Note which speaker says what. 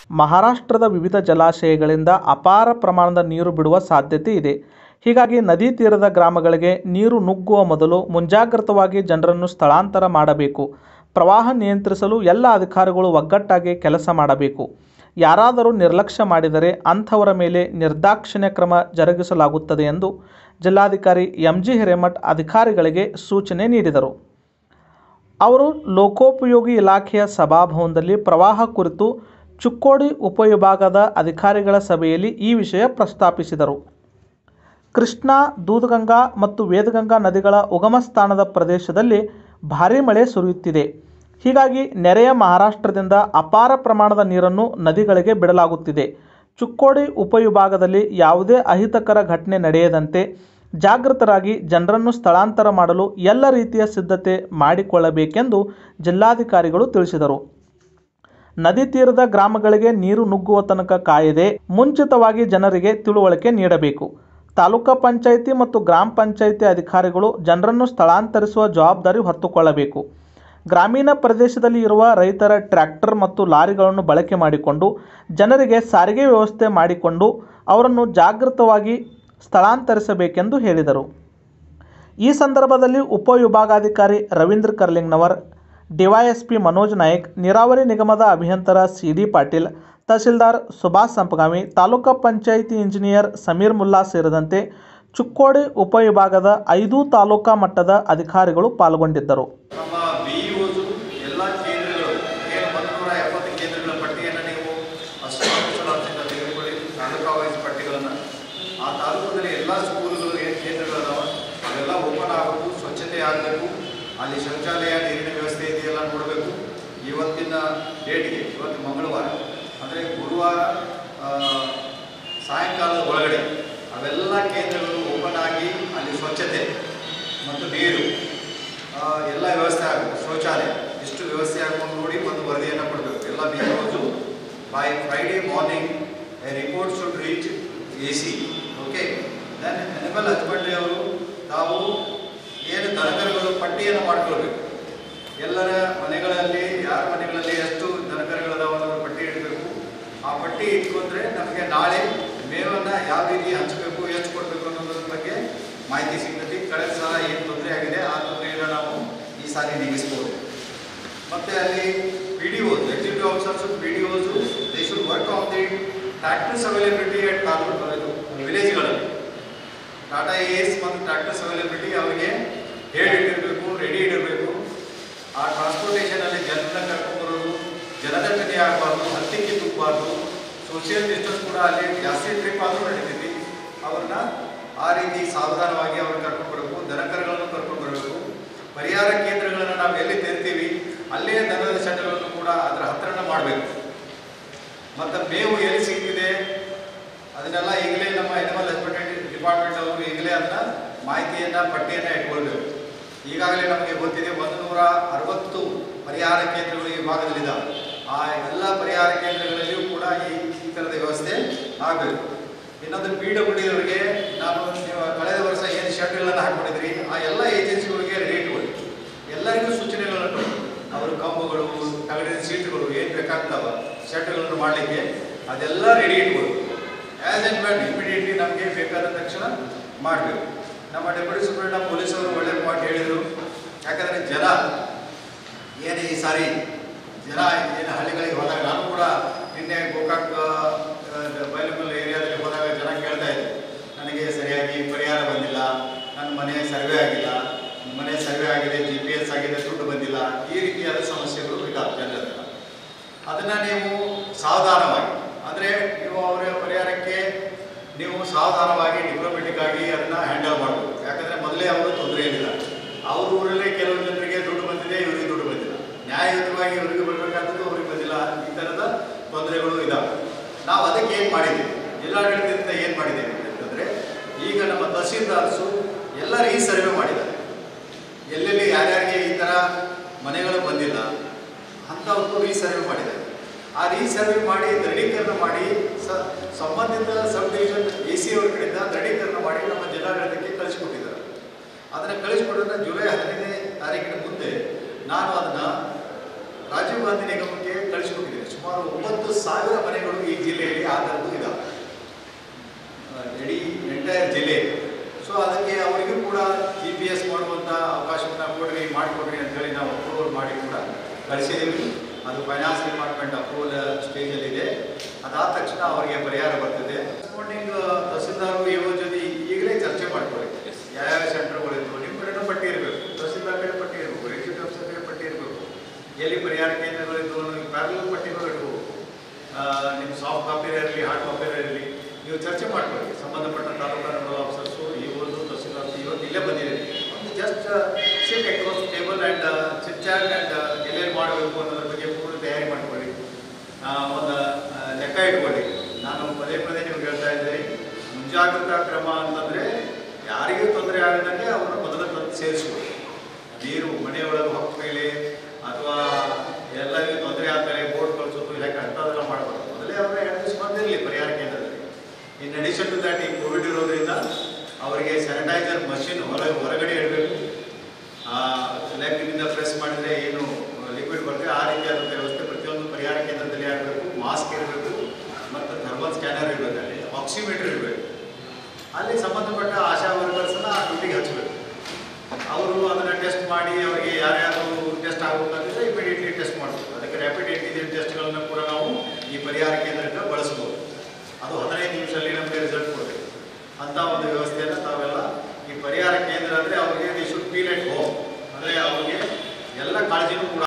Speaker 1: ಮಹಾರಾಷ್ಟ್ರದ ವಿವಿಧ ಜಲಾಶಯಗಳಿಂದ ಅಪಾರ ಪ್ರಮಾಣದ ನೀರು ಬಿಡುವ ಸಾಧ್ಯತೆ ಇದೆ ಹೀಗಾಗಿ ನದಿ ತೀರದ ಗ್ರಾಮಗಳಿಗೆ ನೀರು ನುಗ್ಗುವ ಮೊದಲು ಮುಂಜಾಗ್ರತವಾಗಿ ಜನರನ್ನು ಸ್ಥಳಾಂತರ ಮಾಡಬೇಕು ಪ್ರವಾಹ ನಿಯಂತ್ರಿಸಲು ಎಲ್ಲ ಅಧಿಕಾರಿಗಳು ಒಗ್ಗಟ್ಟಾಗಿ ಕೆಲಸ ಮಾಡಬೇಕು ಯಾರಾದರೂ ನಿರ್ಲಕ್ಷ್ಯ ಮಾಡಿದರೆ ಅಂಥವರ ಮೇಲೆ ನಿರ್ದಾಕ್ಷಿಣ್ಯ ಕ್ರಮ ಜರುಗಿಸಲಾಗುತ್ತದೆ ಎಂದು ಜಿಲ್ಲಾಧಿಕಾರಿ ಎಂ ಜಿ ಹಿರೇಮಠ್ ಅಧಿಕಾರಿಗಳಿಗೆ ಸೂಚನೆ ನೀಡಿದರು ಅವರು ಲೋಕೋಪಯೋಗಿ ಇಲಾಖೆಯ ಸಭಾಭವನದಲ್ಲಿ ಪ್ರವಾಹ ಕುರಿತು ಚುಕ್ಕೋಡಿ ಉಪವಿಭಾಗದ ಅಧಿಕಾರಿಗಳ ಸಭೆಯಲ್ಲಿ ಈ ವಿಷಯ ಪ್ರಸ್ತಾಪಿಸಿದರು ಕೃಷ್ಣಾ ದೂದಗಂಗಾ ಮತ್ತು ವೇದಗಂಗಾ ನದಿಗಳ ಉಗಮ ಸ್ಥಾನದ ಪ್ರದೇಶದಲ್ಲಿ ಭಾರೀ ಮಳೆ ಸುರಿಯುತ್ತಿದೆ ಹೀಗಾಗಿ ನೆರೆಯ ಮಹಾರಾಷ್ಟ್ರದಿಂದ ಅಪಾರ ಪ್ರಮಾಣದ ನೀರನ್ನು ನದಿಗಳಿಗೆ ಬಿಡಲಾಗುತ್ತಿದೆ ಚುಕ್ಕೋಡಿ ಉಪವಿಭಾಗದಲ್ಲಿ ಯಾವುದೇ ಅಹಿತಕರ ಘಟನೆ ನಡೆಯದಂತೆ ಜಾಗೃತರಾಗಿ ಜನರನ್ನು ಸ್ಥಳಾಂತರ ಮಾಡಲು ಎಲ್ಲ ರೀತಿಯ ಸಿದ್ಧತೆ ಮಾಡಿಕೊಳ್ಳಬೇಕೆಂದು ಜಿಲ್ಲಾಧಿಕಾರಿಗಳು ತಿಳಿಸಿದರು ನದಿ ತೀರದ ಗ್ರಾಮಗಳಿಗೆ ನೀರು ನುಗ್ಗುವ ತನಕ ಕಾಯದೆ ಮುಂಚಿತವಾಗಿ ಜನರಿಗೆ ತಿಳುವಳಿಕೆ ನೀಡಬೇಕು ತಾಲೂಕಾ ಪಂಚಾಯಿತಿ ಮತ್ತು ಗ್ರಾಮ ಪಂಚಾಯಿತಿ ಅಧಿಕಾರಿಗಳು ಜನರನ್ನು ಸ್ಥಳಾಂತರಿಸುವ ಜವಾಬ್ದಾರಿ ಹೊತ್ತುಕೊಳ್ಳಬೇಕು ಗ್ರಾಮೀಣ ಪ್ರದೇಶದಲ್ಲಿ ಇರುವ ರೈತರ ಟ್ರ್ಯಾಕ್ಟರ್ ಮತ್ತು ಲಾರಿಗಳನ್ನು ಬಳಕೆ ಮಾಡಿಕೊಂಡು ಜನರಿಗೆ ಸಾರಿಗೆ ವ್ಯವಸ್ಥೆ ಮಾಡಿಕೊಂಡು ಅವರನ್ನು ಜಾಗೃತವಾಗಿ ಸ್ಥಳಾಂತರಿಸಬೇಕೆಂದು ಹೇಳಿದರು ಈ ಸಂದರ್ಭದಲ್ಲಿ ಉಪವಿಭಾಗಾಧಿಕಾರಿ ರವೀಂದ್ರ ಕರ್ಲಿಂಗ್ನವರ್ ಡಿವೈಎಸ್ಪಿ ಮನೋಜ್ ನಾಯಕ್ ನೀರಾವರಿ ನಿಗಮದ ಅಭಿಯಂತರ C D Patil tahsildar Subhash Sampagami taluka panchayat engineer Sameer Mulla ಸೇರಿದಂತೆ ಚುಕ್ಕೋಡಿ ಉಪವಿಭಾಗದ ಐದು ತಾಲೂಕಾ ಮಟ್ಟದ ಅಧಿಕಾರಿಗಳು ಪಾಲ್ಗೊಂಡಿದ್ದರು
Speaker 2: ನಮ್ಮ ಬಿ ಒಸು ಎಲ್ಲ ಕೇಂದ್ರಗಳು ಏನು ಒಂದೂರ ಎಪ್ಪತ್ತು ಕೇಂದ್ರಗಳ ಪಟ್ಟಿಯನ್ನು ನೀವು ಅಷ್ಟು ಆಫೀಸರ್ ಆಫೀಸಿಂದ ತೆಗೆದುಕೊಳ್ಳಿ ತಾಲೂಕಾ ವೈಸ್ ಪಟ್ಟಿಗಳನ್ನು ಆ ತಾಲೂಕಲ್ಲಿ ಎಲ್ಲ ಸ್ಕೂಲ್ಗಳು ಏನು ಕೇಂದ್ರಗಳದಾವ ಅವೆಲ್ಲ ಓಪನ್ ಆಗಬೇಕು ಸ್ವಚ್ಛತೆ ಆಗಬೇಕು ಅಲ್ಲಿ ಶೌಚಾಲಯ ನೀರಿನ ವ್ಯವಸ್ಥೆ ಇದೆಯಲ್ಲ ನೋಡಬೇಕು ಇವತ್ತಿನ ಡೇಟ್ಗೆ ಇವತ್ತು ಮಂಗಳವಾರ ಅಂದರೆ ಗುರುವಾರ ಆ, ಸಾಯಂಕಾಲದ ಒಳಗಡೆ ಅವೆಲ್ಲ ಕೇಂದ್ರಗಳು ಓಪನ್ ಆಗಿ ಅಲ್ಲಿ ಸ್ವಚ್ಛತೆ ಮತ್ತು ನೀರು ಆ, ಎಲ್ಲ ವ್ಯವಸ್ಥೆ ಆಗಬೇಕು ಶೌಚಾಲಯ ಇಷ್ಟು ವ್ಯವಸ್ಥೆ ಆಗುವಂತ ನೋಡಿ ಒಂದು ವರದಿಯನ್ನು ಕೊಡಬೇಕು ಎಲ್ಲ be by Friday morning a report should reach A C okay then animal husbandry ಅವರು ತಾವು ಏನು ದನಕರುಗಳು ಪಟ್ಟಿಯನ್ನು ಮಾಡ್ಕೊಳ್ಬೇಕು ಎಲ್ಲರ ಮನೆಗಳಲ್ಲಿ ಯಾರ ಮನೆಗಳಲ್ಲಿ ಎಷ್ಟು ದನಕರುಗಳದಾವ ಅನ್ನೋದ್ರ ಪಟ್ಟಿ ಇಡಬೇಕು ಆ ಪಟ್ಟಿ ಇಟ್ಕೊಂಡ್ರೆ ನಮಗೆ ನಾಳೆ ಮೇವನ್ನು ಯಾವ ರೀತಿ ಹಂಚಬೇಕು ಎಷ್ಟು ಕೊಡಬೇಕು ಅನ್ನೋದ್ರ ಬಗ್ಗೆ ಮಾಹಿತಿ ಸಿಗ್ತದೆ ಕಳೆದ ಸಲ ಏನು ತೊಂದರೆ ಆಗಿದೆ ಆ ತೊಂದರೆಯನ್ನು ನಾವು ಈ ಸಾರಿ ನೀಗಿಸ್ಬೋದು ಮತ್ತು ಅಲ್ಲಿ P D Os executive officers P D Os they should work on the tractors availability at taluk ವಿಲೇಜ್ಗಳಲ್ಲಿ ಟಾಟಾ ಎಸ್ ಮತ್ತು ಟ್ರ್ಯಾಕ್ಟರ್ಸ್ ಅವೈಲಬಿಲಿಟಿ ಅವರಿಗೆ ಹೇಳಿಟ್ಟಿರಬೇಕು ರೆಡಿ ಇಡಬೇಕು ಆ ಟ್ರಾನ್ಸ್ಪೋರ್ಟೇಷನಲ್ಲಿ ಜನರನ್ನ ಕರ್ಕೊಂಡ್ಬರೋದು ಜನದಟ್ಟಣೆ ಆಗಬಾರ್ದು ಹತ್ತಿಕ್ಕಿ ತುಂಬಬಾರ್ದು ಸೋಷಿಯಲ್ ಡಿಸ್ಟೆನ್ಸ್ ಕೂಡ ಅಲ್ಲಿ ಜಾಸ್ತಿ ಟ್ರಿಪ್ ಆದರೂ ನಡೀತೈತಿ ಅವ್ರನ್ನ ಆ ರೀತಿ ಸಾವಧಾನವಾಗಿ ಅವ್ರನ್ನ ಕರ್ಕೊಂಡು ಬರಬೇಕು ದನಕರುಗಳನ್ನು ಕರ್ಕೊಂಡು ಬರಬೇಕು ಪರಿಹಾರ ಕೇಂದ್ರಗಳನ್ನು ನಾವು ಎಲ್ಲಿ ತೆರಿತೀವಿ ಅಲ್ಲೇ ದನದ ಶೆಡ್ಗಳನ್ನು ಕೂಡ ಅದರ ಹತ್ತಿರನ ಮಾಡಬೇಕು ಮತ್ತು ಮೇವು ಎಲ್ಲಿ ಸಿಗ್ತಿದೆ ಅದನ್ನೆಲ್ಲ ಈಗಲೇ ನಮ್ಮ ಅನಿಮಲ್ ಹಸ್ಬೆಂಡ್ರಿ ಡಿಪಾರ್ಟ್ಮೆಂಟ್ ಅವರು ಈಗಲೇ ಅದನ್ನ ಮಾಹಿತಿಯನ್ನು ಪಟ್ಟಿಯನ್ನು ಇಟ್ಕೊಳ್ಬೇಕು ಈಗಾಗಲೇ ನಮಗೆ ಗೊತ್ತಿದೆ ಒಂದು ನೂರ ಅರವತ್ತು ಪರಿಹಾರ ಕೇಂದ್ರಗಳು ಈ ಭಾಗದಲ್ಲಿದ್ದಾವೆ ಆ ಎಲ್ಲ ಪರಿಹಾರ ಕೇಂದ್ರಗಳಲ್ಲಿಯೂ ಕೂಡ ಈ ಈ ಥರದ ವ್ಯವಸ್ಥೆ ಆಗಬೇಕು ಇನ್ನೊಂದು ಪಿ ಡಬ್ಲ್ಯೂ ಡಿ ಅವರಿಗೆ ನಾನು ನೀವು ಕಳೆದ ವರ್ಷ ಏನು ಶೆಡ್ಗಳನ್ನು ಹಾಕೊಂಡಿದ್ರಿ ಆ ಎಲ್ಲ ಏಜೆನ್ಸಿಗಳಿಗೆ ರೆಡಿ ಇಟ್ಕೊಳ್ಳಿ ಎಲ್ಲರಿಗೂ ಸೂಚನೆಗಳನ್ನು ಕೊಡಿ ಅವರು ಕಂಬಗಳು ತಗಡಿನ ಸೀಟುಗಳು ಏನು ಬೇಕಾಗ್ತಾವ ಶೆಡ್ಗಳನ್ನು ಮಾಡಲಿಕ್ಕೆ ಅದೆಲ್ಲ ರೆಡಿ ಇಟ್ಕೊಳ್ಳಿ ಆ್ಯಸ್ ಆ್ಯಂಡ್ ಮ್ಯಾಡ್ ಇಮಿಡಿಯೇಟ್ಲಿ ನಮಗೆ ಬೇಕಾದ ತಕ್ಷಣ ಮಾಡಬೇಕು ನಮ್ಮ ಡೆಪ್ಯೂಟಿ ಸೂಪರಿಂಟೆಂಡೆಂಟ್ ಪೊಲೀಸ್ ಅವರು ಒಳ್ಳೆ ಪಾಯಿಂಟ್ ಹೇಳಿದರು ಯಾಕಂದರೆ ಜನ ಏನು ಈ ಸಾರಿ ಜನ ಏನು ಹಳ್ಳಿಗಳಿಗೆ ಹೋದಾಗ ನಾನು ಕೂಡ ನಿನ್ನೆ ಗೋಕಾಕ್ ಬೈಲಮಲ್ ಏರಿಯಾದಲ್ಲಿ ಹೋದಾಗ ಜನ ಕೇಳ್ತಾ ಇದ್ದೆ ನನಗೆ ಸರಿಯಾಗಿ ಪರಿಹಾರ ಬಂದಿಲ್ಲ ನನ್ನ ಮನೆ ಸರ್ವೆ ಆಗಿಲ್ಲ ಮನೆ ಸರ್ವೆ ಆಗಿದೆ ಜಿ ಪಿ ಎಸ್ ಆಗಿದೆ ದುಡ್ಡು ಬಂದಿಲ್ಲ ಈ ರೀತಿಯಾದ ಸಮಸ್ಯೆಗಳು ಇದಾವೆ ಜನರ ಹತ್ರ. ಅದನ್ನ ನೀವು ಸಾವಧಾನವಾಗಿ ಅಂದರೆ ನೀವು ಅವರ ಪರಿಹಾರಕ್ಕೆ ನೀವು ಸಾವಧಾನವಾಗಿ ಡಿಪ್ಲೊಮೆಟಿಕ್ ಆಗಿ ಅದನ್ನ ಹ್ಯಾಂಡಲ್ ಮಾಡಬೇಕು ಯಾಕಂದರೆ ಮೊದಲೇ ಅವರು ತೊಂದರೆ ಏನಿಲ್ಲ ಅವ್ರ ಊರಲ್ಲೇ ಕೆಲವು ಜನರಿಗೆ ದುಡ್ಡು ಬಂದಿದೆ ಇವರಿಗೆ ದುಡ್ಡು ಬಂದಿಲ್ಲ ನ್ಯಾಯಯುತವಾಗಿ ಇವರಿಗೆ ಬರಬೇಕಾದದ್ದು ಅವ್ರಿಗೆ ಬಂದಿಲ್ಲ ಈ ಥರದ ತೊಂದರೆಗಳು ಇದ್ದಾವೆ ನಾವು ಅದಕ್ಕೆ ಏನು ಮಾಡಿದ್ದೀವಿ ಜಿಲ್ಲಾಡಳಿತದಿಂದ ಏನು ಮಾಡಿದ್ದೇವೆ ಅಂತಂದರೆ ಈಗ ನಮ್ಮ ತಹಸೀಲ್ದಾರ್ಸು ಎಲ್ಲ ಸರ್ವೆ ಮಾಡಿದ್ದಾರೆ ಎಲ್ಲೆಲ್ಲಿ ಯಾರ್ಯಾರಿಗೆ ಈ ಥರ ಮನೆಗಳು ಬಂದಿಲ್ಲ ಅಂಥವ್ರು ರೀಸರ್ವೆ ಮಾಡಿದ್ದಾರೆ ಆ ರೀಸರ್ವೆ ಮಾಡಿ ದೃಢೀಕರಣ ಮಾಡಿ ಸ ಸಂಬಂಧಿತ ಸಬ್ ಡಿವಿಷನ್ ಎ ಸಿ ಅವ್ರ ಕಡೆಯಿಂದ ದೃಢೀಕರಣ ಮಾಡಿ ನಮ್ಮ ಜಿಲ್ಲಾಡಳಿತಕ್ಕೆ ಕಳಿಸಿಕೊಟ್ಟಿದ್ದಾರೆ ಅದನ್ನು ಕಳಿಸಿಕೊಡೋದ್ರೆ ಜುಲೈ ಹದಿನೈದನೇ ತಾರೀಕಿನ ಮುಂದೆ ನಾನು ಅದನ್ನು ರಾಜೀವ್ ಗಾಂಧಿ ನಿಗಮಕ್ಕೆ ಕಳಿಸಿಕೊಟ್ಟಿದ್ದೀನಿ ಸುಮಾರು ಒಂಬತ್ತು ಸಾವಿರ ಮನೆಗಳು ಈ ಜಿಲ್ಲೆಯಲ್ಲಿ ಆ ಥರದ್ದು ಇದಾವೆ ಆ, ಇಡೀ ಎಂಟೈರ್ ಜಿಲ್ಲೆ ಸೊ ಅದಕ್ಕೆ ಅವರಿಗೂ ಕೂಡ ಜಿ ಪಿ ಎಸ್ ಮಾಡುವಂಥ ಅವಕಾಶವನ್ನು ಕೊಡ್ರಿ ಮಾಡಿಕೊಡ್ರಿ ಅಂತೇಳಿ ನಾವು ಅಪ್ರೂವಲ್ ಮಾಡಿ ಕೂಡ ಕಳಿಸಿದ್ದೀವಿ ಅದು ಫೈನಾನ್ಸ್ ಡಿಪಾರ್ಟ್ಮೆಂಟ್ ಅಪ್ರೂವಲ್ ಸ್ಟೇಜಲ್ಲಿದೆ ಅದಾದ ತಕ್ಷಣ ಅವರಿಗೆ ಪರಿಹಾರ ಬರ್ತದೆ ಕರೆಸ್ಪಾಂಡಿಂಗ್ ತಹಸೀಲ್ದಾರ್ ಇವ್ರ ಜೊತೆ ಈಗಲೇ ಚರ್ಚೆ ಮಾಡ್ಕೊಳ್ಳಿ ಯಾವ್ಯಾವ ಸೆಂಟರ್ಗಳಿದ್ವು ನಿಮ್ಮ ಕಡೆನೂ ಪಟ್ಟಿ ಇರಬೇಕು ತಹಸೀಲ್ದಾರ್ ಕಡೆ ಪಟ್ಟಿ ಇರಬೇಕು ಎಕ್ಸಿಕ್ಯೂಟಿವ್ ಆಫೀಸರ್ ಕಡೆ ಪಟ್ಟಿ ಇರಬೇಕು ಎಲ್ಲಿ ಪರಿಹಾರ ಕೇಂದ್ರಗಳಿದ್ವು ಪ್ಯಾರಲ್ ಪಟ್ಟಿಗಳು ಇರಬೇಕು ನಿಮ್ಮ ಸಾಫ್ಟ್ ಕಾಪಿ ಇರಲಿ ಹಾರ್ಡ್ ಕಾಪಿ ಇರಲಿ ನೀವು ಚರ್ಚೆ ಮಾಡ್ಕೊಳ್ಳಿ ಸಂಬಂಧಪಟ್ಟ ತಾಲೂಕು ನೋಡಲ್ ಆಫೀಸರ್ಸು ಈ ಒಂದು ತಹಸೀಲ್ದಾರ್ ಇವತ್ತು ಇಲ್ಲೇ ಬಂದಿದೆ ಒಂದು just sit across table and chit chat and ಎಲ್ಲೆಲ್ಲಿ ಮಾಡಬೇಕು ಅನ್ನೋದ್ರ ಬಗ್ಗೆ ಪೂರ್ಣ ತಯಾರಿ ಮಾಡ್ಕೊಳ್ಳಿ ಆ, ಒಂದು ಆ, ಲೆಕ್ಕ ಇಟ್ಕೊಳ್ಳಿ ನಾನು ಪದೇ ಪದೇ ನಿಮ್ಗೆ ಹೇಳ್ತಾ ಇದ್ದೀನಿ ಮುಂಜಾಗ್ರತಾ ಕ್ರಮ ಅಂತಂದರೆ ಯಾರಿಗೂ ತೊಂದರೆ ಆಗದಂಗೆ ಅವರನ್ನು ಮೊದಲ ತಂದು ಸೇರಿಸ್ಕೊಳ್ಳಿ ನೀರು ಮನೆಯೊಳಗೆ ಹೊಕ್ಕ ಮೇಲೆ ಅಥವಾ ಎಲ್ಲರಿಗೂ ತೊಂದರೆ ಆದಮೇಲೆ ಬೋರ್ಡ್ ಕಳಿಸೋದು ಇಲ್ಲ ಅಂಥದ್ದೆಲ್ಲ ಮಾಡಬಾರ್ದು ಮೊದಲೇ ಅವರ ಎರಡು ದಿವಸ ಬಂದಿರಲಿ ಪರಿಹಾರ ಕೇಂದ್ರದಲ್ಲಿ ಇನ್ ಅಡಿಷನ್ ಟು ದ್ಯಾಟ್ ಈ ಕೋವಿಡ್ ಇರೋದ್ರಿಂದ ಅವರಿಗೆ ಸ್ಯಾನಿಟೈಸರ್ ಮಷಿನ್ ಹೊರಗೆ ಹೊರಗಡೆ ಇಡಬೇಕು ಲೆಗ್ನಿಂದ ಪ್ರೆಸ್ ಮಾಡಿದರೆ ಏನು ಲಿಕ್ವಿಡ್ ಬರುತ್ತೆ ಆ ರೀತಿಯಾದಂಥ ವ್ಯವಸ್ಥೆ ಪ್ರತಿಯೊಂದು ಪರಿಹಾರ ಕೇಂದ್ರದಲ್ಲಿ ಆಗಬೇಕು ಮಾಸ್ಕ್ ಇರಬೇಕು ಮತ್ತು ಥರ್ಮಲ್ ಸ್ಕ್ಯಾನರ್ ಇರಬೇಕು ಅಲ್ಲಿ ಆಕ್ಸಿಮೀಟರ್ ಇರಬೇಕು ಅಲ್ಲಿ ಸಂಬಂಧಪಟ್ಟ ಆಶಾ ವರ್ಕರ್ಸನ್ನ ಆ ಡ್ಯೂಟಿಗೆ ಹಚ್ಚಬೇಕು ಅವರು ಅದನ್ನು ಟೆಸ್ಟ್ ಮಾಡಿ ಅವರಿಗೆ ಯಾರ್ಯಾರು ಟೆಸ್ಟ್ ಆಗಬೇಕಂತಿದ್ರೆ ಇಮಿಡಿಯೇಟ್ಲಿ ಟೆಸ್ಟ್ ಮಾಡಬೇಕು ಅದಕ್ಕೆ ರ್ಯಾಪಿಡ್ ಆಂಟಿಜೆನ್ ಟೆಸ್ಟ್ಗಳನ್ನು ಕೂಡ ನಾವು ಈ ಪರಿಹಾರ ಕೇಂದ್ರಕ್ಕೆ ಬಳಸ್ಬೋದು ಅದು ಹದಿನೈದು ನಿಮಿಷದಲ್ಲಿ ನಮಗೆ ರಿಸಲ್ಟ್ ಕೊಡಬೇಕು ಅಂಥ ಒಂದು ವ್ಯವಸ್ಥೆಯನ್ನು ತಾವೆಲ್ಲ ಈ ಪರಿಹಾರ ಕೇಂದ್ರ ಅಂದರೆ ಅವರಿಗೆ they should feel at home ಅಂದರೆ ಅವರಿಗೆ ಎಲ್ಲ ಕಾಳಜಿನೂ ಕೂಡ